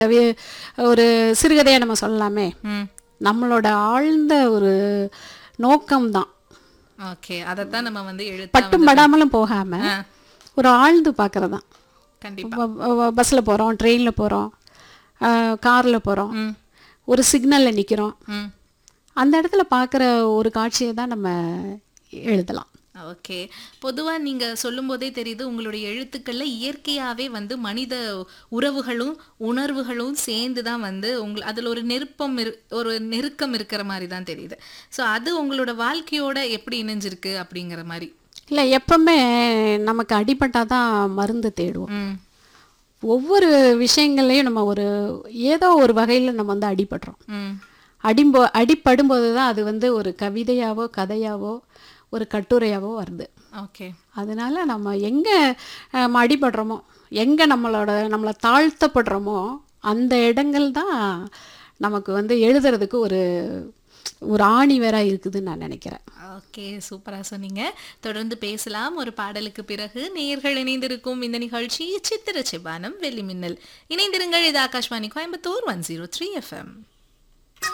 வே- ஒரு சிறுகதையை நம்ம சொல்லலாமே ம் நம்மளோட ஆழ்ந்த ஒரு நோக்கம்தான் ஓகே அதைத்தான் நம்ம வந்து எழுத்தா பட்டும் படாமலும் போகாம ஆ, ஒரு ஆழ்ந்து பார்க்கறது தான் கண்டிப்பா பஸ்ஸில் போகிறோம் ட்ரெயினில் போகிறோம் காரில் போகிறோம் ம் ஒரு சிக்னலில் நிற்கிறோம் ம் அந்த இடத்துல பார்க்குற ஒரு காட்சியை தான் நம்ம எழுதலாம் ஓகே பொதுவா நீங்க சொல்லும்போதே தெரியுது உங்களுடைய எழுத்துக்கள்ல இயற்கையாவே வந்து மனித உறவுகளும் உணர்வுகளும் சேர்ந்து தான் வந்து உங்க அதுல ஒரு நெருப்பம் இரு- ஒரு நெருக்கம் இருக்கிற மாதிரி தான் தெரியுது ஸோ அது உங்களோட வாழ்க்கையோட எப்படி இணைஞ்சிருக்கு அப்படிங்கிற மாதிரி இல்லை எப்பவுமே நமக்கு அடிபட்டால் தான் மருந்து தேடுவோம் ம் ஒவ்வொரு விஷயங்கள்லையும் நம்ம ஒரு ஏதோ ஒரு வகையில் நம்ம வந்து அடிபடுறோம் ம் அடிம்போ அடிப்படும்போது தான் அது வந்து ஒரு கவிதையாவோ கதையாவோ ஒரு கட்டுரையாவோ வருது ஓகே அதனால நம்ம எங்கே நம்ம அடிபடுறோமோ எங்கே நம்மளோட நம்மளை தாழ்த்தப்படுறோமோ அந்த இடங்கள் தான் நமக்கு வந்து எழுதுறதுக்கு ஒரு ஒரு ஆணி வேற இருக்குதுன்னு நான் நினைக்கிறேன் ஓகே சூப்பரா சொன்னீங்க தொடர்ந்து பேசலாம் ஒரு பாடலுக்கு பிறகு நேயர்கள் இணைந்திருக்கும் இந்த நிகழ்ச்சி சித்திர செவ்வானம் வெள்ளி மின்னல் இணைந்திருங்கள் இது Akashvani Coimbatore one zero three FM